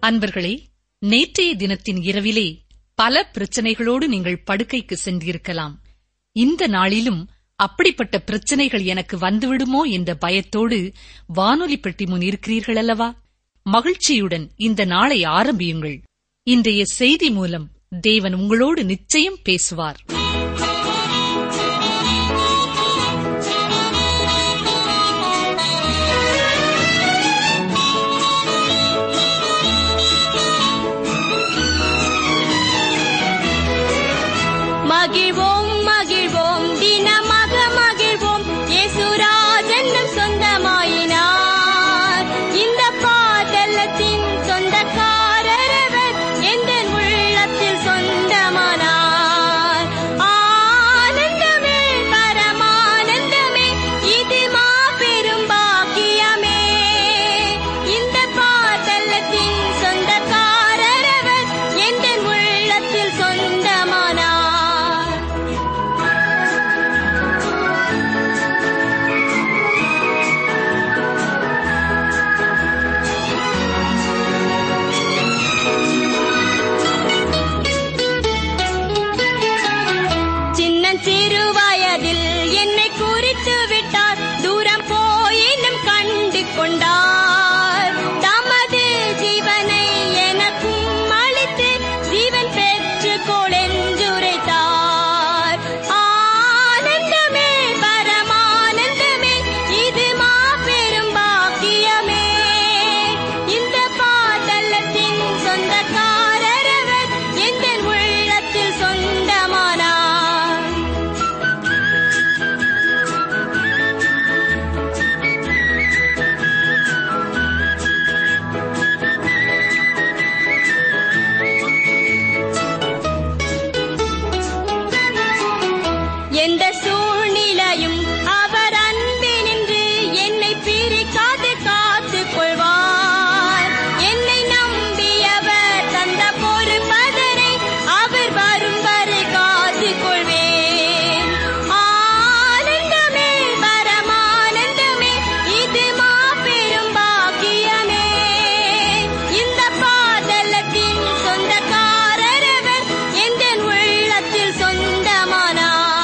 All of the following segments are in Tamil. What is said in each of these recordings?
அன்பர்களே நேற்றைய தினத்தின் இரவிலே பல பிரச்சனைகளோடு நீங்கள் படுக்கைக்கு சென்றிருக்கலாம் இந்த நாளிலும் அப்படிப்பட்ட பிரச்சனைகள் எனக்கு வந்துவிடுமோ என்ற பயத்தோடு வானொலி பெட்டி முன் இருக்கிறீர்கள் அல்லவா மகிழ்ச்சியுடன் இந்த நாளை ஆரம்பியுங்கள் இன்றைய செய்தி மூலம் தேவன் உங்களோடு நிச்சயம் பேசுவார் மகிழ்வோம் மகிழ்வோம் தினமாக மகிழ்வோம் இயேசுராஜன் நம் சொந்தமாயினார் இந்த பாதலத்தின் சொந்தக்காரரவர் எந்த உள்ளத்தில் சொந்தமானார் ஆனந்தமே பரமானந்தமே இது மாபெரும் பாக்கியமே இந்த பாதலத்தின் சொந்தக்காரரவர் எந்த உள்ளத்தில் சொந்தமானார் சின்னஞ்சிறு வயதில் என்னை குறித்து விட்டார் தூரம் போயினும் கண்டு கொண்டார் தமது ஜீவனை எனக்கும் அளித்து ஜீவன் பெற்று கொளென்றுரைத்தார் ஆனந்தமே பரமானந்தமே இது மாபெரும் பாக்கியமே இந்த பாதலத்தின் சொந்தக்காரரவர் எந்த உள்ளத்தில் சொந்தமானார் எந்த சூழ்நிலையும் அவர் அன்பினின்று என்னை பிரிக்காது காத்துக் கொள்வார் என்னை நம்பியவர் தந்த பொறுப்பதனை அவர் வரும் வரை காத்துக் கொள்வேன் ஆனந்தமே பரமானந்தமே இது மாபெரும் பாக்கியமே இந்த பாதலத்தின் சொந்தக்காரரவர் எந்த உள்ளத்தில் சொந்தமானார்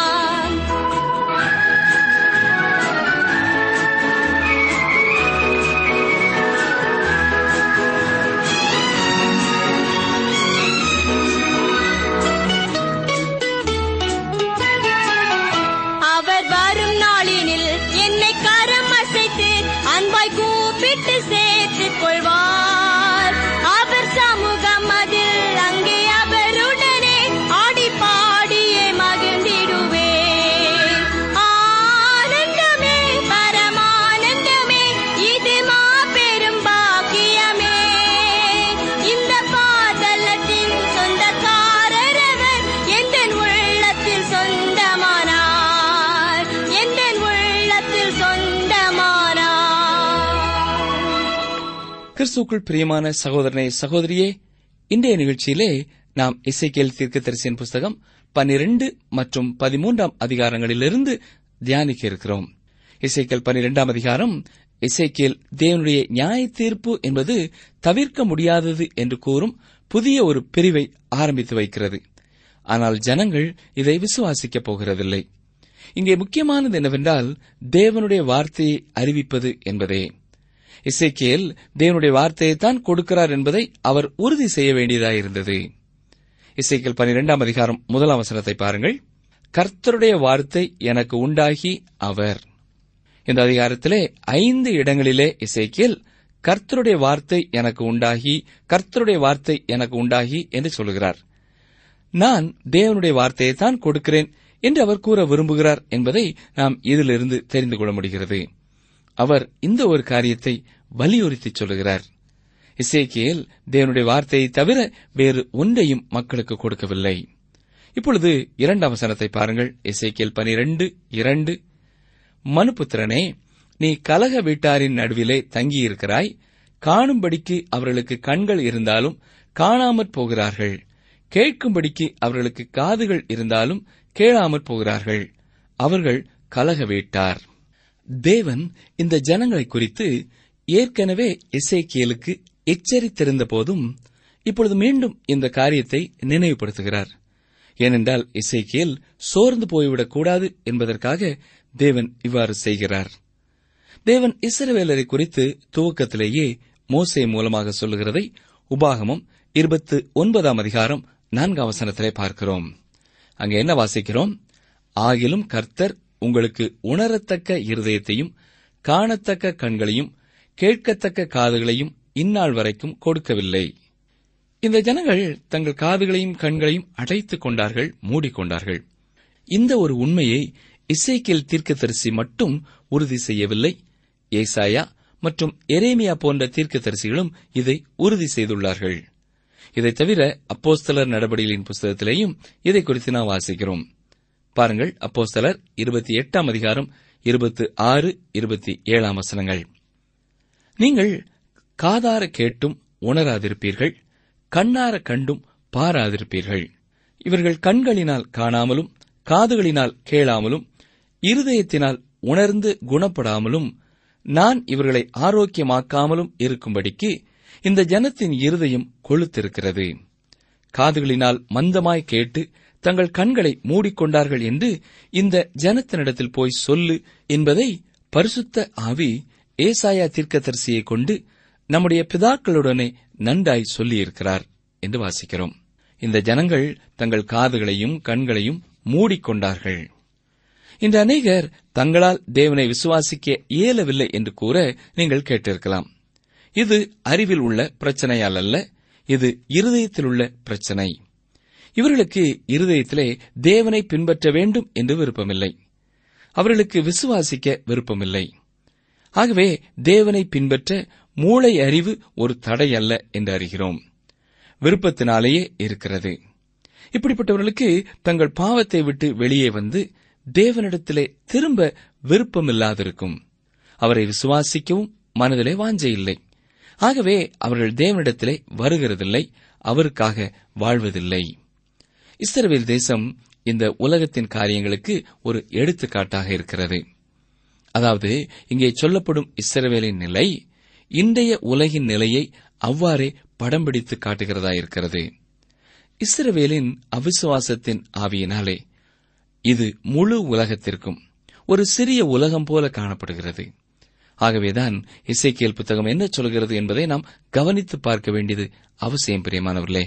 அவர் வரும் நாளினில் என்னை கரம் அசைத்து அன்பாய் கூப்பிட்டு சேர்த்துக் கொள்வார் அவர் சமூகம் அதில் அங்கே அவருடனே ஆடி பாடியே மகிழ்ந்திடுவேன் ஆனந்தமே பரமானந்தமே இது மாபெரும் பாக்கியமே இந்த பாதலத்தின் சொந்தக்காரரவர் எந்த உள்ளத்தில் சொந்தமானார் எந்த உள்ளத்தில் சொந்தமானார் கிறிஸ்துக்குள் பிரியமான சகோதரனே சகோதரியே இன்றைய நிகழ்ச்சியிலே நாம் இசைக்கேல் தீர்க்கதரிசியின் புஸ்தகம் பன்னிரண்டு மற்றும் பதிமூன்றாம் அதிகாரங்களிலிருந்து தியானிக்க இருக்கிறோம் இசைக்கேல் பன்னிரெண்டாம் அதிகாரம் இசைக்கேல் தேவனுடைய நியாய தீர்ப்பு என்பது தவிர்க்க முடியாதது என்று கூறும் புதிய ஒரு பிரிவை ஆரம்பித்து வைக்கிறது ஆனால் ஜனங்கள் இதை விசுவாசிக்கப் போகிறதில்லை இங்கே முக்கியமானது என்னவென்றால் தேவனுடைய வார்த்தையை அறிவிப்பது என்பதே இசைக்கேல் தேவனுடைய வார்த்தையைத்தான் கொடுக்கிறார் என்பதை அவர் உறுதி செய்ய வேண்டியதாயிருந்தது இசைக்கேல் பனிரெண்டாம் அதிகாரம் முதலாம் வசனத்தை பாருங்கள் கர்த்தருடைய வார்த்தை எனக்கு உண்டாகி அவர் இந்த அதிகாரத்திலே ஐந்து இடங்களிலே இசைக்கேல் கர்த்தருடைய வார்த்தை எனக்கு உண்டாகி கர்த்தருடைய வார்த்தை எனக்கு உண்டாகி என்று சொல்கிறார் நான் தேவனுடைய வார்த்தையைத்தான் கொடுக்கிறேன் என்று அவர் கூற விரும்புகிறார் என்பதை நாம் இதிலிருந்து தெரிந்து கொள்ள முடிகிறது அவர் இந்த ஒரு காரியத்தை வலியுறுத்தி சொல்லுகிறார் இசேக்கியேல் தேவனுடைய வார்த்தையை தவிர வேறு ஒன்றையும் மக்களுக்கு கொடுக்கவில்லை இப்பொழுது இரண்டாம் வசனத்தை பாருங்கள் இசைக்கியல் பனிரெண்டு இரண்டு மனுபுத்திரனே நீ கலக வீட்டாரின் நடுவிலே தங்கியிருக்கிறாய் காணும்படிக்கு அவர்களுக்கு கண்கள் இருந்தாலும் காணாமற் போகிறார்கள் கேட்கும்படிக்கு அவர்களுக்கு காதுகள் இருந்தாலும் கேளாமற் போகிறார்கள் அவர்கள் கலக வீட்டார் தேவன் இந்த ஜனங்களை குறித்து ஏற்கனவே இசைக்கியலுக்கு எச்சரித்திருந்த போதும் இப்பொழுது மீண்டும் இந்த காரியத்தை நினைவுபடுத்துகிறார் ஏனென்றால் இசைக்கியல் சோர்ந்து போய்விடக் கூடாது என்பதற்காக தேவன் இவ்வாறு செய்கிறார் தேவன் இஸ்ரவேலரை குறித்து துவக்கத்திலேயே மோசே மூலமாக சொல்லுகிறதை உபாகமம் இருபத்து ஒன்பதாம் அதிகாரம் நான்காம் வசனத்திலே பார்க்கிறோம் அங்கே என்ன வாசிக்கிறோம் ஆகிலும் கர்த்தர் உங்களுக்கு உணரத்தக்க இருதயத்தையும் காணத்தக்க கண்களையும் கேட்கத்தக்க காதுகளையும் இந்நாள் வரைக்கும் கொடுக்கவில்லை இந்த ஜனங்கள் தங்கள் காதுகளையும் கண்களையும் அடைத்துக் கொண்டார்கள் மூடிக்கொண்டார்கள் இந்த ஒரு உண்மையை இசைக்கியல் தீர்க்கதரிசி மட்டும் உறுதி செய்யவில்லை ஏசாயா மற்றும் எரேமியா போன்ற தீர்க்கதரிசிகளும் இதை உறுதி செய்துள்ளார்கள் இதைத் தவிர அப்போஸ்தலர் நடபடிகளின் புஸ்தகத்திலேயும் இதை குறித்து நாம் வாசிக்கிறோம் பாருங்கள் அப்போஸ்தலர் இருபத்தி எட்டாம் அதிகாரம் இருபத்தி ஆறு இருபத்தி ஏழாம் வசனங்கள் நீங்கள் காதார கேட்டும் உணராதிருப்பீர்கள் கண்ணார கண்டும் பாராதிருப்பீர்கள் இவர்கள் கண்களினால் காணாமலும் காதுகளினால் கேளாமலும் இருதயத்தினால் உணர்ந்து குணப்படாமலும் நான் இவர்களை ஆரோக்கியமாக்காமலும் இருக்கும்படிக்கு இந்த ஜனத்தின் இருதயம் கொழுத்திருக்கிறது காதுகளினால் மந்தமாய் கேட்டு தங்கள் கண்களை மூடிக்கொண்டார்கள் என்று இந்த ஜனத்தினிடத்தில் போய் சொல்லு என்பதை பரிசுத்த ஆவி ஏசாயா தீர்க்கதரிசியை கொண்டு நம்முடைய பிதாக்களுடனே நன்றாய் சொல்லியிருக்கிறார் என்று வாசிக்கிறோம் இந்த ஜனங்கள் தங்கள் காதுகளையும் கண்களையும் மூடிக்கொண்டார்கள் இந்த அநேகர் தங்களால் தேவனை விசுவாசிக்க இயலவில்லை என்று கூற நீங்கள் கேட்டிருக்கலாம் இது அறிவில் உள்ள பிரச்சனையால் அல்ல இது இருதயத்தில் உள்ள பிரச்சனை இவர்களுக்கு இருதயத்திலே தேவனை பின்பற்ற வேண்டும் என்று விருப்பமில்லை அவர்களுக்கு விசுவாசிக்க விருப்பமில்லை ஆகவே தேவனை பின்பற்ற மூளை அறிவு ஒரு தடை அல்ல என்று அறிகிறோம் விருப்பத்தினாலேயே இருக்கிறது இப்படிப்பட்டவர்களுக்கு தங்கள் பாவத்தை விட்டு வெளியே வந்து தேவனிடத்திலே திரும்ப விருப்பமில்லாதிருக்கும் அவரை விசுவாசிக்கவும் மனதிலே வாஞ்சை இல்லை ஆகவே அவர்கள் தேவனிடத்திலே வருகிறதில்லை அவருக்காக வாழ்வதில்லை இஸ்ரவேல் தேசம் இந்த உலகத்தின் காரியங்களுக்கு ஒரு எடுத்துக்காட்டாக இருக்கிறது அதாவது இங்கே சொல்லப்படும் இஸ்ரவேலின் நிலை இன்றைய உலகின் நிலையை அவ்வாறே படம் பிடித்து காட்டுகிறதா இருக்கிறது இஸ்ரவேலின் அவிசுவாசத்தின் ஆவியினாலே இது முழு உலகத்திற்கும் ஒரு சிறிய உலகம் போல காணப்படுகிறது ஆகவேதான் இசைக்கியல் புத்தகம் என்ன சொல்கிறது என்பதை நாம் கவனித்து பார்க்க வேண்டியது அவசியம் பிரியமானவர்களே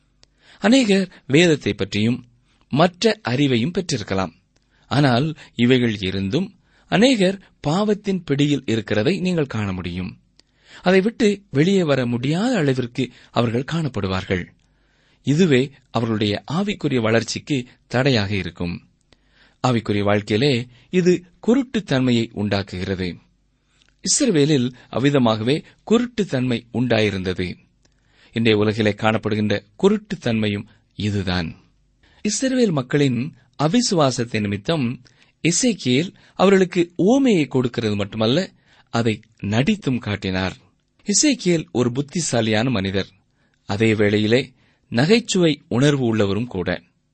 அநேகர் வேதத்தை பற்றியும் மற்ற அறிவையும் பெற்றிருக்கலாம் ஆனால் இவைகள் இருந்தும் அநேகர் பாவத்தின் பிடியில் இருக்கிறதை நீங்கள் காண முடியும் அதை விட்டு வெளியே வர முடியாத அளவிற்கு அவர்கள் காணப்படுவார்கள் இதுவே அவர்களுடைய ஆவிக்குரிய வளர்ச்சிக்கு தடையாக இருக்கும் ஆவிக்குரிய வாழ்க்கையிலே இது குருட்டுத்தன்மையை உண்டாக்குகிறது இஸ்ரவேலில் அவ்விதமாகவே குருட்டுத்தன்மை உண்டாயிருந்தது இன்றைய உலகிலே காணப்படுகின்ற குருட்டுத்தன்மையும் இதுதான் இஸ்ரவேல் மக்களின் அவிசுவாசத்தின் நிமித்தம் இசைக்கியல் அவர்களுக்கு ஓமையை கொடுக்கிறது மட்டுமல்ல அதை நடித்தும் காட்டினார் இசைக்கியல் ஒரு புத்திசாலியான மனிதர் அதே வேளையிலே நகைச்சுவை உணர்வு உள்ளவரும் கூட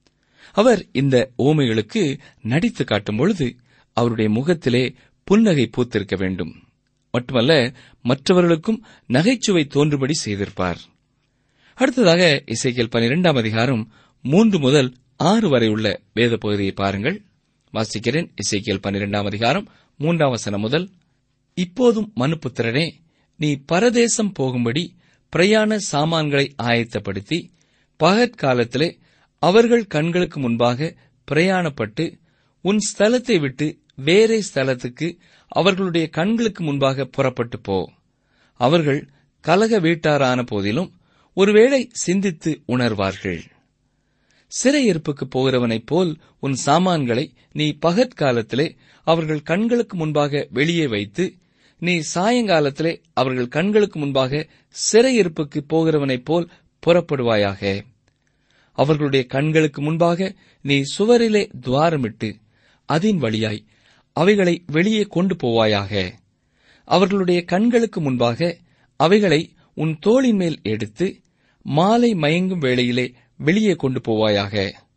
அவர் இந்த ஓமைகளுக்கு நடித்து காட்டும் பொழுது அவருடைய முகத்திலே புன்னகை பூத்திருக்க வேண்டும் மட்டுமல்ல மற்றவர்களுக்கும் நகைச்சுவை தோன்றும்படி செய்திருப்பார் அடுத்ததாக இசைக்கியல் பனிரெண்டாம் அதிகாரம் மூன்று முதல் ஆறு வரை உள்ள வேத பகுதியை பாருங்கள் வாசிக்கிறேன் இசைக்கியல் பனிரெண்டாம் அதிகாரம் மூன்றாம் வசனம் முதல் இப்போதும் மனுப்புத்திரனே நீ பரதேசம் போகும்படி பிரயாண சாமான்களை ஆயத்தப்படுத்தி பகற்காலத்திலே அவர்கள் கண்களுக்கு முன்பாக பிரயாணப்பட்டு உன் ஸ்தலத்தை விட்டு வேறே ஸ்தலத்துக்கு அவர்களுடைய கண்களுக்கு முன்பாக புறப்பட்டு போ அவர்கள் கலக வீட்டாரான போதிலும் ஒருவேளை சிந்தித்து உணர்வார்கள் சிறையிருப்புக்கு போகிறவனைப் போல் உன் சாமான்களை நீ பகற்காலத்திலே அவர்கள் கண்களுக்கு முன்பாக வெளியே வைத்து நீ சாயங்காலத்திலே அவர்கள் கண்களுக்கு முன்பாக சிறையிருப்புக்கு போகிறவனைப் போல் புறப்படுவாயாக அவர்களுடைய கண்களுக்கு முன்பாக நீ சுவரிலே துவாரமிட்டு அதன் வழியாய் அவைகளை வெளியே கொண்டு போவாயாக அவர்களுடைய கண்களுக்கு முன்பாக அவைகளை உன் தோளின் மேல் எடுத்து மாலை மயங்கும் வேளையிலே வெளியே கொண்டு போவாயாக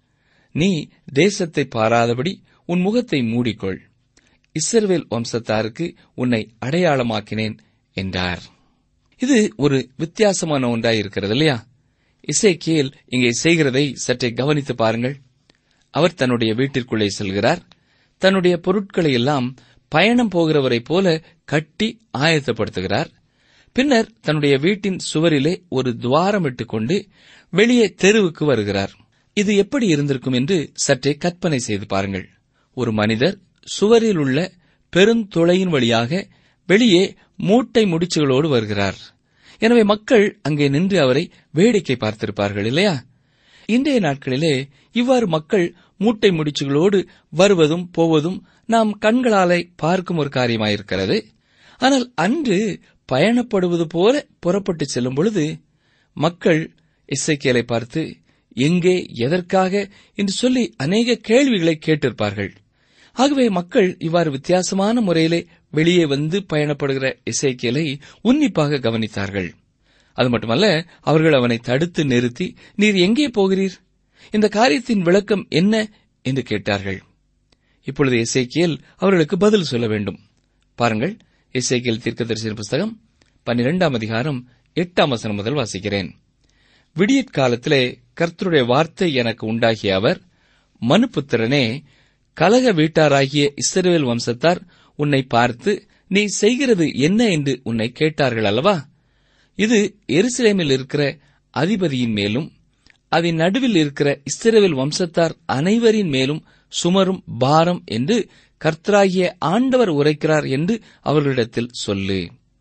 நீ தேசத்தை பாராதபடி உன் முகத்தை மூடிக்கொள் இஸ்ரவேல் வம்சத்தாருக்கு உன்னை அடையாளமாக்கினேன் என்றார் இது ஒரு வித்தியாசமான ஒன்றாய் இருக்கிறது இல்லையா இசைக்கியல் இங்கே செய்கிறதை சற்றே கவனித்து பாருங்கள் அவர் தன்னுடைய வீட்டிற்குள்ளே செல்கிறார் தன்னுடைய பொருட்களை எல்லாம் பயணம் போகிறவரைப் போல கட்டி ஆயத்தப்படுத்துகிறார் பின்னர் தன்னுடைய வீட்டின் சுவரிலே ஒரு துவாரம் இட்டுக்கொண்டு வெளியே தெருவுக்கு வருகிறார் இது எப்படி இருந்திருக்கும் என்று சற்றே கற்பனை செய்து பாருங்கள் ஒரு மனிதர் சுவரில் உள்ள பெருந்துளையின் வழியாக வெளியே மூட்டை முடிச்சுகளோடு வருகிறார் எனவே மக்கள் அங்கே நின்று அவரை வேடிக்கை பார்த்திருப்பார்கள் இல்லையா இன்றைய நாட்களிலே இவ்வாறு மக்கள் மூட்டை முடிச்சுகளோடு வருவதும் போவதும் நாம் கண்களாலே பார்க்கும் ஒரு காரியமாயிருக்கிறது ஆனால் அன்று பயணப்படுவது போல புறப்பட்டு செல்லும் பொழுது மக்கள் இசைக்கியலை பார்த்து எங்கே எதற்காக என்று சொல்லி அநேக கேள்விகளை கேட்டிருப்பார்கள் ஆகவே மக்கள் இவ்வாறு வித்தியாசமான முறையிலே வெளியே வந்து பயணப்படுகிற இசைக்கியலை உன்னிப்பாக கவனித்தார்கள் அது மட்டுமல்ல அவர்கள் அவனை தடுத்து நிறுத்தி நீர் எங்கே போகிறீர் இந்த காரியத்தின் விளக்கம் என்ன என்று கேட்டார்கள் இப்பொழுது இசைக்கியல் அவர்களுக்கு பதில் சொல்ல வேண்டும் பாருங்கள் இசைக்கியல் தீர்க்கதரிசன புஸ்தகம் பன்னிரெண்டாம் அதிகாரம் எட்டாம் வசனம் முதல் வாசிக்கிறேன் விடியற்காலத்திலே கர்த்தருடைய வார்த்தை எனக்கு உண்டாகிய அவர் மனுபுத்திரனே கலக வீட்டாராகிய இஸ்ரவேல் வம்சத்தார் உன்னை பார்த்து நீ செய்கிறது என்ன என்று உன்னை கேட்டார்கள் அல்லவா இது எருசலேமில் இருக்கிற அதிபதியின் மேலும் அதன் நடுவில் இருக்கிற இஸ்ரவேல் வம்சத்தார் அனைவரின் மேலும் சுமரும் பாரம் என்று கர்த்தராகிய ஆண்டவர் உரைக்கிறார் என்று அவர்களிடத்தில் சொல்லு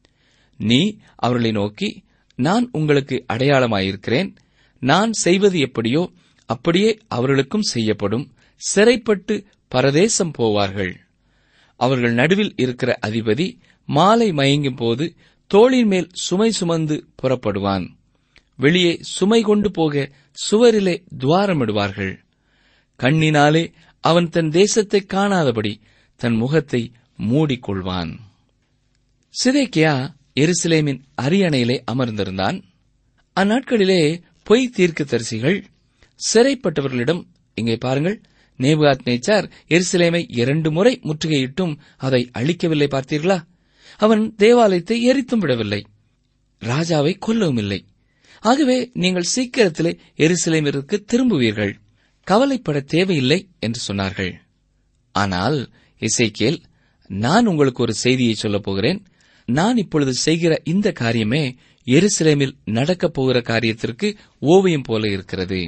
நீ அவர்களை நோக்கி நான் உங்களுக்கு அடையாளமாயிருக்கிறேன் நான் செய்வது எப்படியோ அப்படியே அவர்களுக்கும் செய்யப்படும் சிறைப்பட்டு பரதேசம் போவார்கள் அவர்கள் நடுவில் இருக்கிற அதிபதி மாலை மயங்கும் போது தோளின் மேல் சுமை சுமந்து புறப்படுவான் வெளியே சுமை கொண்டு போக சுவரிலே துவாரமிடுவார்கள் கண்ணினாலே அவன் தன் தேசத்தை காணாதபடி தன் முகத்தை மூடிக்கொள்வான் சிதேக்கியா எருசலேமின் அரியணையிலே அமர்ந்திருந்தான் அந்நாட்களிலே பொய் தீர்க்கதரிசிகள் சிறைப்பட்டவர்களிடம் இங்கே பாருங்கள் நேபுகாத் நேச்சார் எருசலேமை இரண்டு முறை முற்றுகையிட்டும் அதை அழிக்கவில்லை பார்த்தீர்களா அவன் தேவாலயத்தை எரித்தும் விடவில்லை ராஜாவை கொல்லவும் இல்லை ஆகவே நீங்கள் சீக்கிரத்திலே எருசலேமிற்கு திரும்புவீர்கள் கவலைப்பட தேவையில்லை என்று சொன்னார்கள் ஆனால் இசைக்கேல் நான் உங்களுக்கு ஒரு செய்தியை சொல்லப் போகிறேன் நான் இப்பொழுது செய்கிற இந்த காரியமே எருசலேமில் நடக்கப் போகிற காரியத்திற்கு ஓவியம் போல இருக்கிறது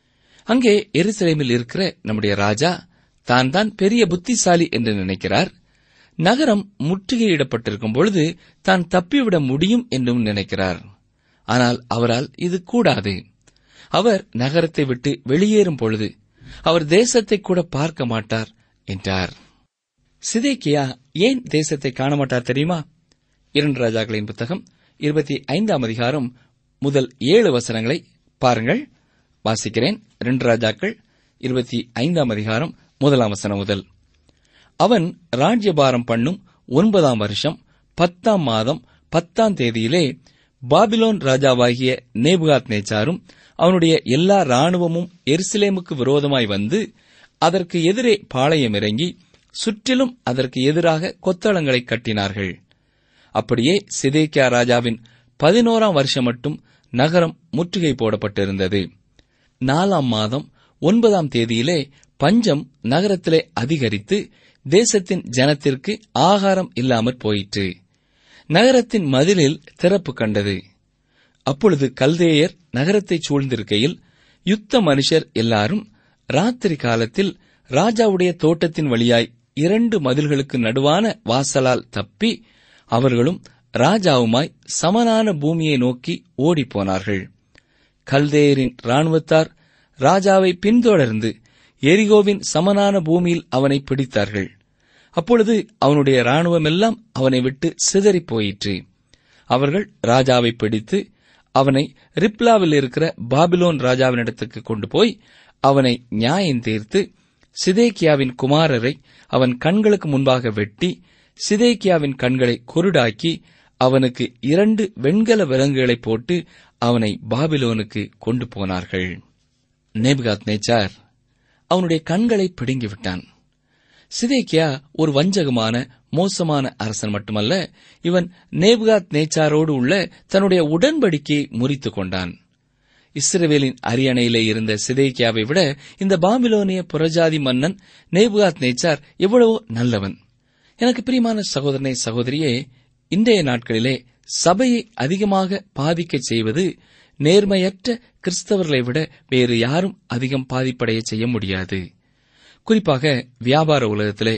அங்கே எருசலேமில் இருக்கிற நம்முடைய ராஜா தான் தான் பெரிய புத்திசாலி என்று நினைக்கிறார் நகரம் முற்றுகையிடப்பட்டிருக்கும் பொழுது தான் தப்பிவிட முடியும் என்றும் நினைக்கிறார் ஆனால் அவரால் இது கூடாது அவர் நகரத்தை விட்டு வெளியேறும் பொழுது அவர் தேசத்தை கூட பார்க்க மாட்டார் என்றார் சிதேக்கியா ஏன் தேசத்தை காண மாட்டார் தெரியுமா இரண்டு ராஜாக்களின் புத்தகம் இருபத்தி ஐந்தாம் அதிகாரம் முதல் ஏழு வசனங்களை பாருங்கள் வாசிக்கிறேன் இரண்டு ராஜாக்கள் இருபத்தி ஐந்தாம் அதிகாரம் முதலாம் வசனம் முதல் அவன் ராஜ்யபாரம் பண்ணும் ஒன்பதாம் வருஷம் பத்தாம் மாதம் பத்தாம் தேதியிலே பாபிலோன் ராஜாவாகிய நேபுகாத் நேச்சாரும் அவனுடைய எல்லா ராணுவமும் எருசலேமுக்கு விரோதமாய் வந்து அதற்கு எதிரே பாளையம் இறங்கி சுற்றிலும் அதற்கு எதிராக கொத்தளங்களை கட்டினார்கள் அப்படியே சிதேக்கியா ராஜாவின் பதினோராம் வருஷம் மட்டும் நகரம் முற்றுகை போடப்பட்டிருந்தது நாலாம் மாதம் ஒன்பதாம் தேதியிலே பஞ்சம் நகரத்திலே அதிகரித்து தேசத்தின் ஜனத்திற்கு ஆகாரம் இல்லாமற் போயிற்று நகரத்தின் மதிலில் திறப்பு கண்டது அப்பொழுது கல்தேயர் நகரத்தை சூழ்ந்திருக்கையில் யுத்த மனுஷர் எல்லாரும் ராத்திரி காலத்தில் ராஜாவுடைய தோட்டத்தின் வழியாய் இரண்டு மதில்களுக்கு நடுவான வாசலால் தப்பி அவர்களும் ராஜாவுமாய் சமனான பூமியை நோக்கி ஓடிப்போனார்கள் கல்தேயரின் ராணுவத்தார் ராஜாவை பின்தொடர்ந்து எரிகோவின் சமனான பூமியில் அவனை பிடித்தார்கள் அப்பொழுது அவனுடைய ராணுவமெல்லாம் அவனை விட்டு சிதறிப் போயிற்று அவர்கள் ராஜாவை பிடித்து அவனை ரிப்லாவில் இருக்கிற பாபிலோன் ராஜாவினிடத்துக்கு கொண்டு போய் அவனை நியாயம் தீர்த்து சிதேக்கியாவின் குமாரரை அவன் கண்களுக்கு முன்பாக வெட்டி சிதேக்கியாவின் கண்களை குருடாக்கி அவனுக்கு இரண்டு வெண்கல விலங்குகளை போட்டு அவனை பாபிலோனுக்கு கொண்டு போனார்கள் நேபுகாத் நேச்சார் அவனுடைய கண்களை பிடுங்கிவிட்டான் சிதேக்கியா ஒரு வஞ்சகமான மோசமான அரசன் மட்டுமல்ல இவன் நேபுகாத் நேச்சாரோடு உள்ள தன்னுடைய உடன்படிக்கையை முறித்துக் கொண்டான் இஸ்ரவேலின் அரியணையிலே இருந்த சிதேக்கியாவை விட இந்த பாபிலோனிய புறஜாதி மன்னன் நேபுகாத் நேச்சார் எவ்வளவோ நல்லவன் எனக்கு பிரியமான சகோதரனை சகோதரியே இன்றைய நாட்களிலே சபையை அதிகமாக பாதிக்கச் செய்வது நேர்மையற்ற கிறிஸ்தவர்களை விட வேறு யாரும் அதிகம் பாதிப்படைய செய்ய முடியாது குறிப்பாக வியாபார உலகத்திலே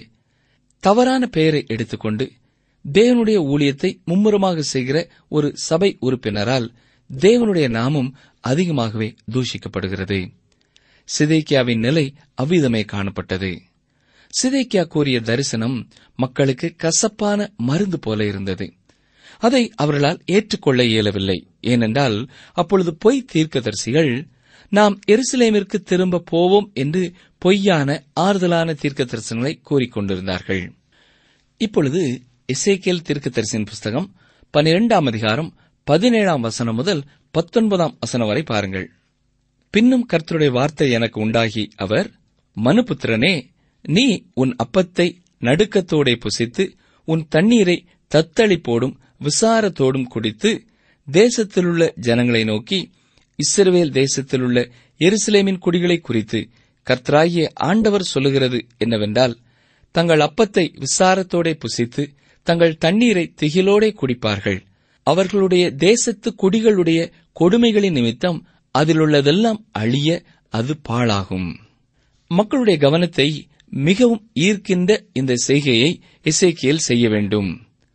தவறான பெயரை எடுத்துக்கொண்டு தேவனுடைய ஊழியத்தை மும்முரமாக செய்கிற ஒரு சபை உறுப்பினரால் தேவனுடைய நாமம் அதிகமாகவே தூஷிக்கப்படுகிறது சிதைக்கியாவின் நிலை அவ்விதமே காணப்பட்டது சிதைக்கியா கூறிய தரிசனம் மக்களுக்கு கசப்பான மருந்து போல இருந்தது அதை அவர்களால் ஏற்றுக்கொள்ள இயலவில்லை ஏனென்றால் அப்பொழுது பொய் தீர்க்கதரிசிகள் நாம் எருசலேமிற்கு திரும்ப போவோம் என்று பொய்யான ஆறுதலான தீர்க்க தரிசனங்களை கூறிக்கொண்டிருந்தார்கள் இப்பொழுது இசைக்கேல் தீர்க்க தரிசன புஸ்தகம் பனிரெண்டாம் அதிகாரம் பதினேழாம் வசனம் முதல் பத்தொன்பதாம் வசனம் வரை பாருங்கள் பின்னும் கர்த்தருடைய வார்த்தை எனக்கு உண்டாகி அவர் மனுபுத்திரனே நீ உன் அப்பத்தை நடுக்கத்தோடே புசித்து உன் தண்ணீரை தத்தளிப்போடும் விசாரத்தோடும் குடித்து தேசத்திலுள்ள ஜனங்களை நோக்கி இஸ்ரவேல் தேசத்திலுள்ள எருசலேமின் குடிகளை குறித்து கர்த்தராகிய ஆண்டவர் சொல்லுகிறது என்னவென்றால் தங்கள் அப்பத்தை விசாரத்தோடே புசித்து தங்கள் தண்ணீரை திகிலோடே குடிப்பார்கள் அவர்களுடைய தேசத்து குடிகளுடைய கொடுமைகளின் நிமித்தம் அதிலுள்ளதெல்லாம் அழிய அது பாழாகும் மக்களுடைய கவனத்தை மிகவும் ஈர்க்கின்ற இந்த செய்கையை இசைக்கியல் செய்ய வேண்டும்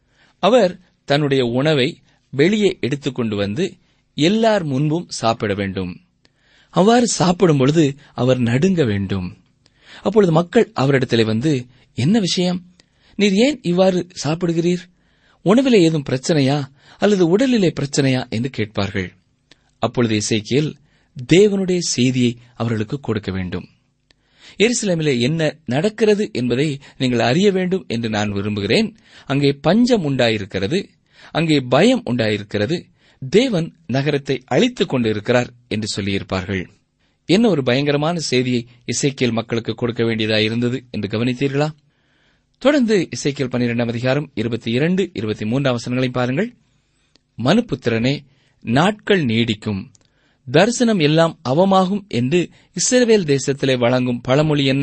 அவர் தன்னுடைய உணவை வெளியே எடுத்துக்கொண்டு வந்து எல்லார் முன்பும் சாப்பிட வேண்டும் அவ்வாறு சாப்பிடும் பொழுது அவர் நடுங்க வேண்டும் அப்பொழுது மக்கள் அவரிடத்திலே வந்து என்ன விஷயம் நீர் ஏன் இவ்வாறு சாப்பிடுகிறீர் உணவிலே ஏதும் பிரச்சனையா அல்லது உடலிலே பிரச்சனையா என்று கேட்பார்கள் அப்பொழுது இசைக்கியல் தேவனுடைய செய்தியை அவர்களுக்கு கொடுக்க வேண்டும் எருசலேமிலே என்ன நடக்கிறது என்பதை நீங்கள் அறிய வேண்டும் என்று நான் விரும்புகிறேன் அங்கே பஞ்சம் உண்டாயிருக்கிறது அங்கே பயம் உண்டாயிருக்கிறது தேவன் நகரத்தை அழித்துக் கொண்டிருக்கிறார் என்று சொல்லியிருப்பார்கள் என்ன ஒரு பயங்கரமான செய்தியை இசைக்கியல் மக்களுக்கு கொடுக்க வேண்டியதா இருந்தது என்று கவனித்தீர்களா தொடர்ந்து இசைக்கியல் பன்னிரெண்டாம் அதிகாரம் இருபத்தி இரண்டு இருபத்தி மூன்றாம் வசனங்களை பாருங்கள் மனுபுத்திரனே நாட்கள் நீடிக்கும் தரிசனம் எல்லாம் அவமாகும் என்று இஸ்ரவேல் தேசத்திலே வழங்கும் பழமொழி என்ன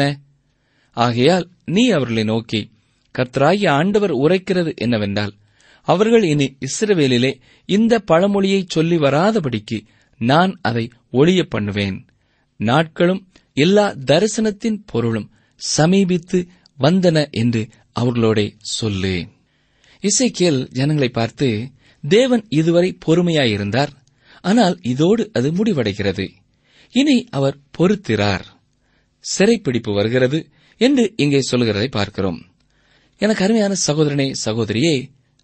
ஆகையால் நீ அவர்களை நோக்கி கர்த்தராகிய ஆண்டவர் உரைக்கிறது என்னவென்றால் அவர்கள் இனி இஸ்ரவேலிலே இந்த பழமொழியை சொல்லி வராதபடிக்கு நான் அதை ஒளிய பண்ணுவேன் நாட்களும் எல்லா தரிசனத்தின் பொருளும் சமீபித்து வந்தன என்று அவர்களோடே சொல்லு இசைக்கியல் ஜனங்களை பார்த்து தேவன் இதுவரை பொறுமையாயிருந்தார் ஆனால் இதோடு அது முடிவடைகிறது இனி அவர் பொறுத்திரார் சிறைப்பிடிப்பு வருகிறது என்று இங்கே சொல்கிறதை பார்க்கிறோம் எனக்கு அருமையான சகோதரனே சகோதரியே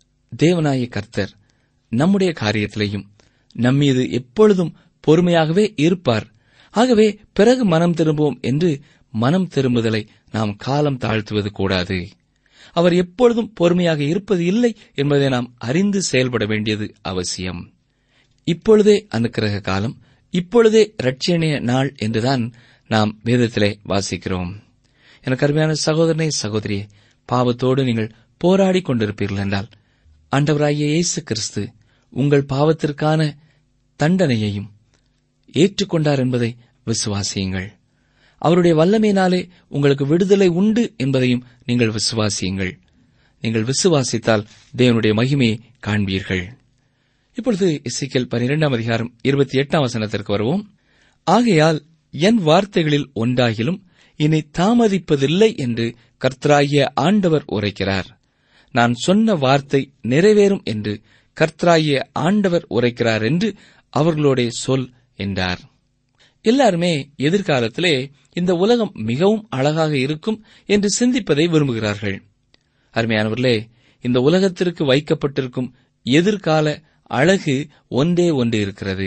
தேவனாய கர்த்தர் நம்முடைய காரியத்திலேயும் நம்மீது எப்பொழுதும் பொறுமையாகவே இருப்பார் ஆகவே பிறகு மனம் திரும்புவோம் என்று மனம் திரும்புதலை நாம் காலம் தாழ்த்துவது கூடாது அவர் எப்பொழுதும் பொறுமையாக இருப்பது இல்லை என்பதை நாம் அறிந்து செயல்பட வேண்டியது அவசியம் இப்பொழுதே அனுக்கிரக காலம் இப்பொழுதே ரட்சணிய நாள் என்றுதான் நாம் வேதத்திலே வாசிக்கிறோம் எனக்கு அருமையான சகோதரனே சகோதரியே பாவத்தோடு நீங்கள் போராடிக் கொண்டிருப்பீர்கள் என்றால் ஆண்டவராகிய இயேசு கிறிஸ்து உங்கள் பாவத்திற்கான தண்டனையையும் ஏற்றுக்கொண்டார் என்பதை விசுவாசியுங்கள் அவருடைய வல்லமையினாலே உங்களுக்கு விடுதலை உண்டு என்பதையும் நீங்கள் விசுவாசியுங்கள் நீங்கள் விசுவாசித்தால் தேவனுடைய மகிமையை காண்பீர்கள் இப்பொழுது இசைக்கல் பனிரெண்டாம் அதிகாரம் இருபத்தி எட்டாம் வசனத்திற்கு வருவோம் ஆகையால் என் வார்த்தைகளில் ஒன்றாகிலும் இனி தாமதிப்பதில்லை என்று கர்த்தராகிய ஆண்டவர் உரைக்கிறார் நான் சொன்ன வார்த்தை நிறைவேறும் என்று கர்த்தராகிய ஆண்டவர் உரைக்கிறார் என்று அவர்களோட சொல் என்றார் எல்லாருமே எதிர்காலத்திலே இந்த உலகம் மிகவும் அழகாக இருக்கும் என்று சிந்திப்பதை விரும்புகிறார்கள் அருமையானவர்களே இந்த உலகத்திற்கு வைக்கப்பட்டிருக்கும் எதிர்கால அழகு ஒன்றே ஒன்று இருக்கிறது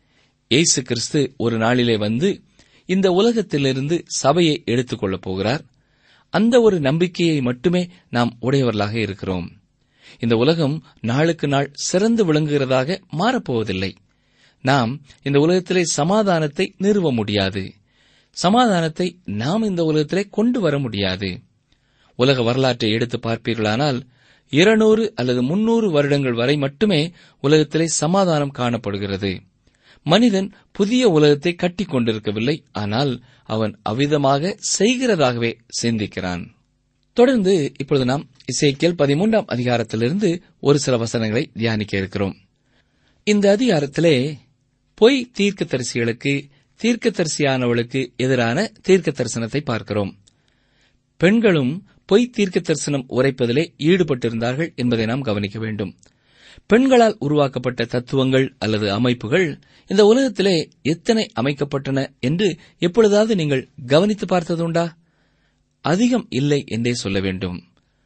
இயேசு கிறிஸ்து ஒரு நாளிலே வந்து இந்த உலகத்திலிருந்து சபையை எடுத்துக் கொள்ளப் போகிறார் அந்த ஒரு நம்பிக்கையை மட்டுமே நாம் உடையவர்களாக இருக்கிறோம் இந்த உலகம் நாளுக்கு நாள் சிறந்து விளங்குகிறதாக மாறப்போவதில்லை நாம் இந்த உலகத்திலே சமாதானத்தை நிறுவ முடியாது சமாதானத்தை நாம் இந்த உலகத்திலே கொண்டு வர முடியாது உலக வரலாற்றை எடுத்து பார்ப்பீர்களானால் இருநூறு அல்லது முன்னூறு வருடங்கள் வரை மட்டுமே உலகத்திலே சமாதானம் காணப்படுகிறது மனிதன் புதிய உலகத்தை கட்டிக் கொண்டிருக்கவில்லை ஆனால் அவன் அவ்விதமாக செய்கிறதாகவே சிந்திக்கிறான் தொடர்ந்து இப்பொழுது நாம் இசைக்கியல் பதிமூன்றாம் அதிகாரத்திலிருந்து ஒரு சில வசனங்களை தியானிக்க இருக்கிறோம் இந்த அதிகாரத்திலே பொய் தீர்க்கதரிசிகளுக்கு தீர்க்கதரிசியானவளுக்கு எதிரான தீர்க்க தரிசனத்தை பார்க்கிறோம் பெண்களும் பொய் தீர்க்க தரிசனம் உரைப்பதிலே ஈடுபட்டிருந்தார்கள் என்பதை நாம் கவனிக்க வேண்டும் பெண்களால் உருவாக்கப்பட்ட தத்துவங்கள் அல்லது அமைப்புகள் இந்த உலகத்திலே எத்தனை அமைக்கப்பட்டன என்று எப்பொழுதாவது நீங்கள் கவனித்து பார்த்ததுண்டா அதிகம் இல்லை என்றே சொல்ல வேண்டும்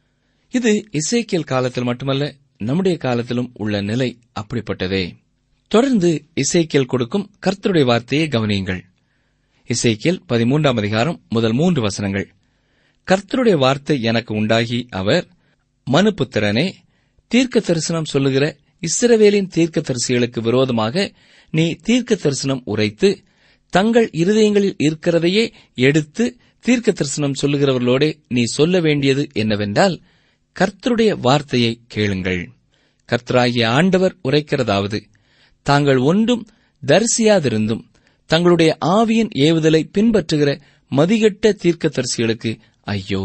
இது இசைக்கியல் காலத்தில் மட்டுமல்ல நம்முடைய காலத்திலும் உள்ள நிலை அப்படிப்பட்டதே தொடர்ந்து இசைக்கியல் கொடுக்கும் கர்த்தருடைய வார்த்தையை கவனியுங்கள் இசைக்கியல் பதிமூன்றாம் அதிகாரம் முதல் மூன்று வசனங்கள் கர்த்தருடைய வார்த்தை எனக்கு உண்டாகி அவர் மனுபுத்திரனே தீர்க்க தரிசனம் சொல்லுகிற இஸ்ரவேலின் தீர்க்க தரிசிகளுக்கு விரோதமாக நீ தீர்க்க தரிசனம் உரைத்து தங்கள் இருதயங்களில் இருக்கிறதையே எடுத்து தீர்க்க தரிசனம் சொல்லுகிறவர்களோடே நீ சொல்ல வேண்டியது என்னவென்றால் கர்த்தருடைய வார்த்தையை கேளுங்கள் கர்த்தராகிய ஆண்டவர் உரைக்கிறதாவது தாங்கள் ஒன்றும் தரிசியாதிருந்தும் தங்களுடைய ஆவியின் ஏவுதலை பின்பற்றுகிற மதிகெட்ட தீர்க்கதரிசிகளுக்கு ஐயோ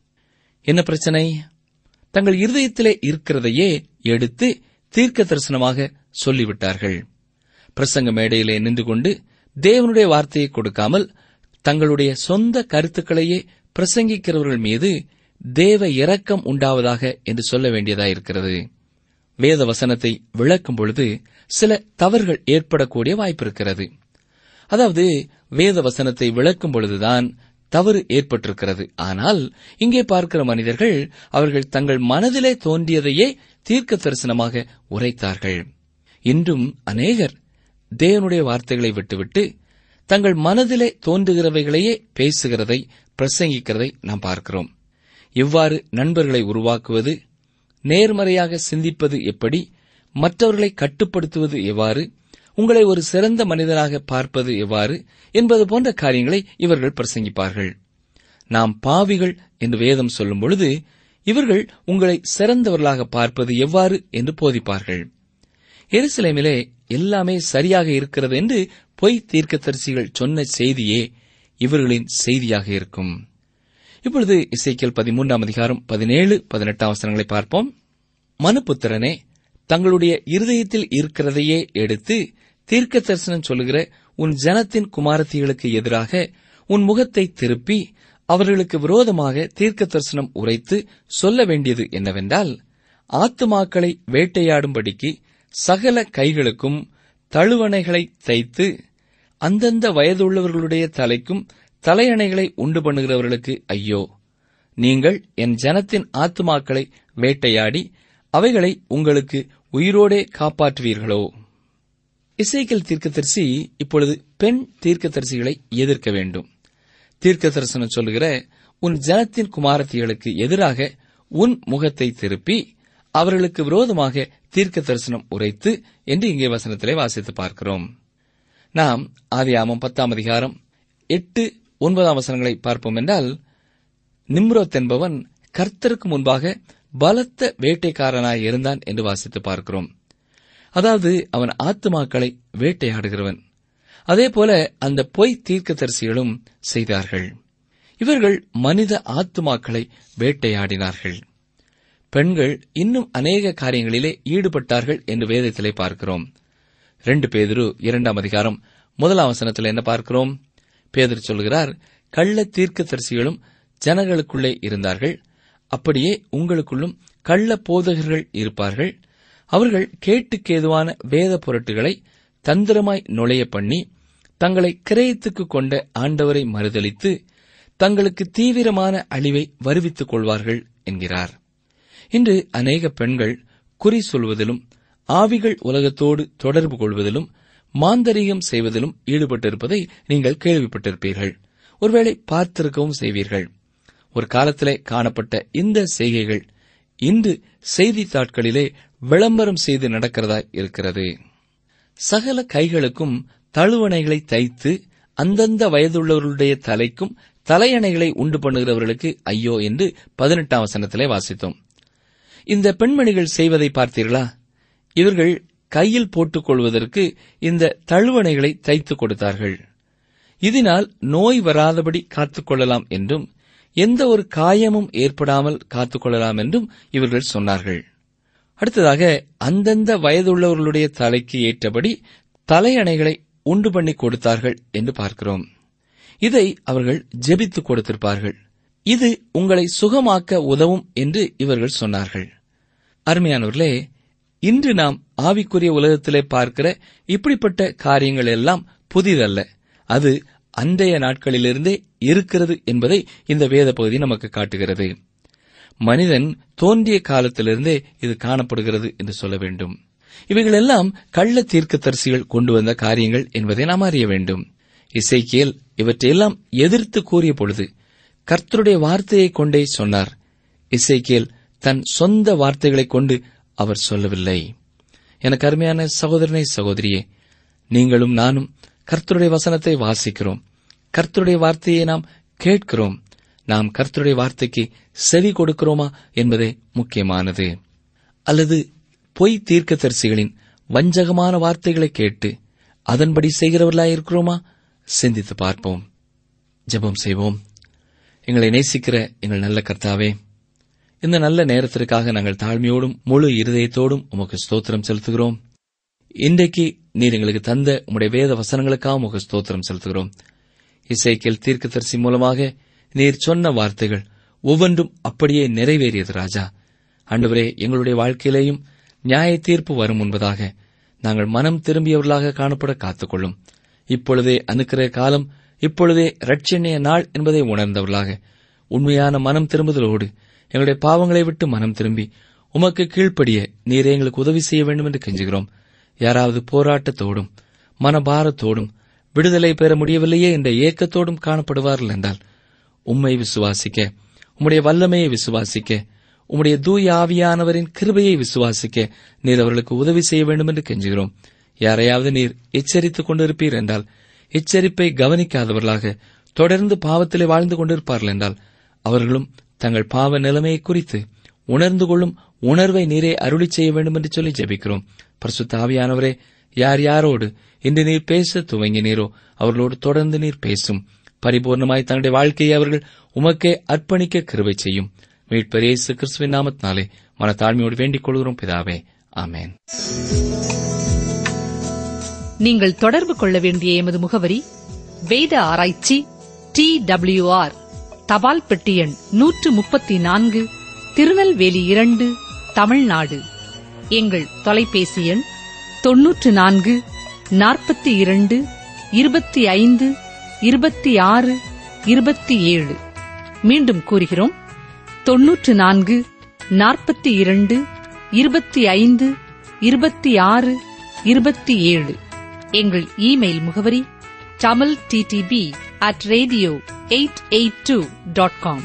என்ன பிரச்சனை தங்கள் இருதயத்திலே இருக்கிறதையே எடுத்து தீர்க்க தரிசனமாக சொல்லிவிட்டார்கள் பிரசங்க மேடையிலே நின்று கொண்டு தேவனுடைய வார்த்தையை கொடுக்காமல் தங்களுடைய சொந்த கருத்துக்களையே பிரசங்கிக்கிறவர்கள் மீது தேவ இரக்கம் உண்டாவதாக என்று சொல்ல வேண்டியதாயிருக்கிறது வேத வசனத்தை விளக்கும் பொழுது சில தவறுகள் ஏற்படக்கூடிய வாய்ப்பு இருக்கிறது அதாவது வேத வசனத்தை விளக்கும் பொழுதுதான் தவறு ஏற்பட்டிருக்கிறது ஆனால் இங்கே பார்க்கிற மனிதர்கள் அவர்கள் தங்கள் மனதிலே தோன்றியதையே தீர்க்க தரிசனமாக உரைத்தார்கள் இன்றும் அநேகர் தேவனுடைய வார்த்தைகளை விட்டுவிட்டு தங்கள் மனதிலே தோன்றுகிறவைகளையே பேசுகிறதை பிரசங்கிக்கிறதை நாம் பார்க்கிறோம் எவ்வாறு நண்பர்களை உருவாக்குவது நேர்மறையாக சிந்திப்பது எப்படி மற்றவர்களை கட்டுப்படுத்துவது எவ்வாறு உங்களை ஒரு சிறந்த மனிதனாக பார்ப்பது எவ்வாறு என்பது போன்ற காரியங்களை இவர்கள் பிரசங்கிப்பார்கள் நாம் பாவிகள் என்று வேதம் சொல்லும் பொழுது இவர்கள் உங்களை சிறந்தவர்களாக பார்ப்பது எவ்வாறு என்று போதிப்பார்கள் எருசலேமிலே எல்லாமே சரியாக இருக்கிறது என்று பொய் தீர்க்கதரிசிகள் சொன்ன செய்தியே இவர்களின் செய்தியாக இருக்கும் இப்பொழுது இசைக்கியல் பதிமூன்றாம் அதிகாரம் பதினேழு பதினெட்டாம் வசனங்களை பார்ப்போம் மனுபுத்திரனே தங்களுடைய இருதயத்தில் இருக்கிறதையே எடுத்து தீர்க்க தரிசனம் சொல்லுகிற உன் ஜனத்தின் குமாரத்திகளுக்கு எதிராக உன் முகத்தை திருப்பி அவர்களுக்கு விரோதமாக தீர்க்க தரிசனம் உரைத்து சொல்ல வேண்டியது என்னவென்றால் ஆத்துமாக்களை வேட்டையாடும்படிக்கு சகல கைகளுக்கும் தழுவணைகளை தைத்து அந்தந்த வயதுள்ளவர்களுடைய தலைக்கும் தலையணைகளை உண்டு பண்ணுகிறவர்களுக்கு ஐயோ நீங்கள் என் ஜனத்தின் ஆத்துமாக்களை வேட்டையாடி அவைகளை உங்களுக்கு உயிரோடே காப்பாற்றுவீர்களோ இசைக்கல் தீர்க்கதரிசி இப்பொழுது பெண் தீர்க்கதரிசிகளை எதிர்க்க வேண்டும் தீர்க்க தரிசனம் சொல்லுகிற உன் ஜனத்தின் குமாரத்திகளுக்கு எதிராக உன் முகத்தை திருப்பி அவர்களுக்கு விரோதமாக தீர்க்க தரிசனம் உரைத்து என்று இங்கே வசனத்திலே வாசித்து பார்க்கிறோம் நாம் ஆதியாமம் பத்தாம் அதிகாரம் எட்டு ஒன்பதாம் வசனங்களை பார்ப்போம் என்றால் நிம்ரோத் என்பவன் கர்த்தருக்கு முன்பாக பலத்த வேட்டைக்காரனாய் இருந்தான் என்று வாசித்து பார்க்கிறோம் அதாவது அவன் ஆத்துமாக்களை வேட்டையாடுகிறவன் அதே போல அந்த பொய் தீர்க்கதரிசிகளும் செய்தார்கள் இவர்கள் மனித ஆத்துமாக்களை வேட்டையாடினார்கள் பெண்கள் இன்னும் அநேக காரியங்களிலே ஈடுபட்டார்கள் என்று வேதத்திலே பார்க்கிறோம் ரெண்டு பேதுரு இரண்டாம் அதிகாரம் முதலாம் வசனத்தில் என்ன பார்க்கிறோம் பேதர் சொல்கிறார் கள்ள தீர்க்கதரிசிகளும் ஜனங்களுக்குள்ளே இருந்தார்கள் அப்படியே உங்களுக்குள்ளும் கள்ள போதகர்கள் இருப்பார்கள் அவர்கள் கேட்டுக்கேதுவான வேத பொருட்டுகளை தந்திரமாய் நுழைய பண்ணி தங்களை கிரயத்துக்கு கொண்ட ஆண்டவரை மறுதலித்து தங்களுக்கு தீவிரமான அழிவை வருவித்துக் கொள்வார்கள் என்கிறார் இன்று அநேக பெண்கள் குறி சொல்வதிலும் ஆவிகள் உலகத்தோடு தொடர்பு கொள்வதிலும் மாந்தரீகம் செய்வதிலும் ஈடுபட்டிருப்பதை நீங்கள் கேள்விப்பட்டிருப்பீர்கள் ஒருவேளை பார்த்திருக்கவும் செய்வீர்கள் ஒரு காலத்திலே காணப்பட்ட இந்த செய்கைகள் இன்று செய்தித்தாட்களிலே விளம்பரம் செய்து நடக்கிறதாய் இருக்கிறது சகல கைகளுக்கும் தழுவணைகளை தைத்து அந்தந்த வயதுள்ளவர்களுடைய தலைக்கும் தலையணைகளை உண்டு பண்ணுகிறவர்களுக்கு ஐயோ என்று பதினெட்டாம் வசனத்திலே வாசித்தோம் இந்த பெண்மணிகள் செய்வதை பார்த்தீர்களா இவர்கள் கையில் போட்டுக் கொள்வதற்கு இந்த தழுவணைகளை தைத்துக் கொடுத்தார்கள் இதனால் நோய் வராதபடி காத்துக் கொள்ளலாம் என்றும் எந்த ஒரு காயமும் ஏற்படாமல் காத்துக் கொள்ளலாம் என்றும் இவர்கள் சொன்னார்கள் அடுத்ததாக அந்தந்த வயதுள்ளவர்களுடைய தலைக்கு ஏற்றபடி தலையணைகளை உண்டு பண்ணி கொடுத்தார்கள் என்று பார்க்கிறோம் இதை அவர்கள் ஜெபித்துக் கொடுத்திருப்பார்கள் இது உங்களை சுகமாக்க உதவும் என்று இவர்கள் சொன்னார்கள் அருமையானவர்களே இன்று நாம் ஆவிக்குரிய உலகத்திலே பார்க்கிற இப்படிப்பட்ட காரியங்கள் எல்லாம் புதிதல்ல அது அன்றைய நாட்களிலிருந்தே இருக்கிறது என்பதை இந்த வேத பகுதி நமக்கு காட்டுகிறது மனிதன் தோன்றிய காலத்திலிருந்தே இது காணப்படுகிறது என்று சொல்ல வேண்டும் இவைகளெல்லாம் கள்ள தீர்க்கதரிசிகள் கொண்டு வந்த காரியங்கள் என்பதை நாம் அறிய வேண்டும் இசைக்கியல் இவற்றையெல்லாம் எதிர்த்து கூறிய பொழுது கர்த்தருடைய வார்த்தையை கொண்டே சொன்னார் இசைக்கியல் தன் சொந்த வார்த்தைகளைக் கொண்டு அவர் சொல்லவில்லை எனக்கு அருமையான சகோதரனை சகோதரியே நீங்களும் நானும் கர்த்தருடைய வசனத்தை வாசிக்கிறோம் கர்த்தருடைய வார்த்தையை நாம் கேட்கிறோம் நாம் கர்த்தருடைய வார்த்தைக்கு செவி கொடுக்கிறோமா என்பதே முக்கியமானது அல்லது பொய் தீர்க்கதரிசிகளின் வஞ்சகமான வார்த்தைகளை கேட்டு அதன்படி செய்கிறவர்களாய் இருக்கிறோமா சிந்தித்து பார்ப்போம் ஜெபம் செய்வோம் எங்களை நேசிக்கிற எங்கள் நல்ல கர்த்தாவே இந்த நல்ல நேரத்திற்காக நாங்கள் தாழ்மையோடும் முழு இருதயத்தோடும் உமக்கு ஸ்தோத்திரம் செலுத்துகிறோம் இன்றைக்கு நீர் எங்களுக்கு தந்த உம்முடைய வேத வசனங்களுக்காக உமக்கு ஸ்தோத்திரம் செலுத்துகிறோம் இசைக்கேல் தீர்க்கதரிசி மூலமாக நீர் சொன்ன வார்த்தைகள் ஒவ்வொன்றும் அப்படியே நிறைவேறியது ராஜா ஆண்டவரே எங்களுடைய வாழ்க்கையிலேயும் நியாய தீர்ப்பு வரும் முன்பதாக நாங்கள் மனம் திரும்பியவர்களாக காணப்பட காத்துக்கொள்ளும் இப்பொழுதே அனுக்கிற காலம் இப்பொழுதே ரட்சணிய நாள் என்பதை உணர்ந்தவர்களாக உண்மையான மனம் திரும்புதலோடு எங்களுடைய பாவங்களை விட்டு மனம் திரும்பி உமக்கு கீழ்ப்படிய நீரே எங்களுக்கு உதவி செய்ய வேண்டும் என்று கெஞ்சுகிறோம் யாராவது போராட்டத்தோடும் மனபாரத்தோடும் விடுதலை பெற முடியவில்லையே என்ற ஏக்கத்தோடும் காணப்படுவார்கள் என்றால் உம்மை விசுவாசிக்க உம்முடைய வல்லமையை விசுவாசிக்க உம்முடைய தூய ஆவியானவரின் கிருபையை விசுவாசிக்க நீர் அவர்களுக்கு உதவி செய்ய வேண்டும் என்று கெஞ்சுகிறோம் யாரையாவது நீர் எச்சரித்துக் கொண்டிருப்பீர் என்றால் எச்சரிப்பை கவனிக்காதவர்களாக தொடர்ந்து பாவத்திலே வாழ்ந்து கொண்டிருப்பார்கள் என்றால் அவர்களும் தங்கள் பாவ நிலைமையை குறித்து உணர்ந்து கொள்ளும் உணர்வை நீரே அருளி செய்ய வேண்டும் என்று சொல்லி ஜெபிக்கிறோம் பரிசுத்த ஆவியானவரே யார் யாரோடு இன்று நீர் பேச துவங்கினீரோ அவர்களோடு தொடர்ந்து நீர் பேசும் பரிபூர்ணமாய் தங்களுடைய வாழ்க்கையை அவர்கள் உமக்கே அர்ப்பணிக்க கிருபை செய்யும் மீட்பர் இயேசு கிறிஸ்துவின் நாமத்தினாலே மனத்தாழ்மையோடு வேண்டிக் கொள்கிறோம் பிதாவே ஆமென் நீங்கள் தொடர்பு கொள்ள வேண்டிய எமது முகவரி வேத ஆராய்ச்சி டி ஆர் தபால் பெட்டி எண் நூற்று முப்பத்தி நான்கு திருநெல்வேலி இரண்டு தமிழ்நாடு எங்கள் தொலைபேசி எண் தொன்னூற்று நான்கு நாற்பத்தி இரண்டு இருபத்தி ஐந்து இருபத்தி ஆறு இருபத்தி ஏழு மீண்டும் கூறுகிறோம் தொன்னூற்று நான்கு நாற்பத்தி இரண்டு இருபத்தி ஐந்து இருபத்தி ஆறு இருபத்தி ஏழு எங்கள் இமெயில் முகவரி Tamil DTP at radio eight eight two dot com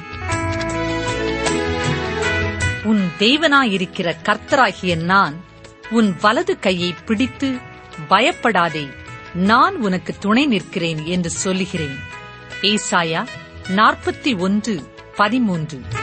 உன் தேவனாயிருக்கிற கர்த்தராகிய நான் உன் வலது கையை பிடித்து பயப்படாதே நான் உனக்கு துணை நிற்கிறேன் என்று சொல்லுகிறேன் ஏசாயா நாற்பத்தி ஒன்று பதிமூன்று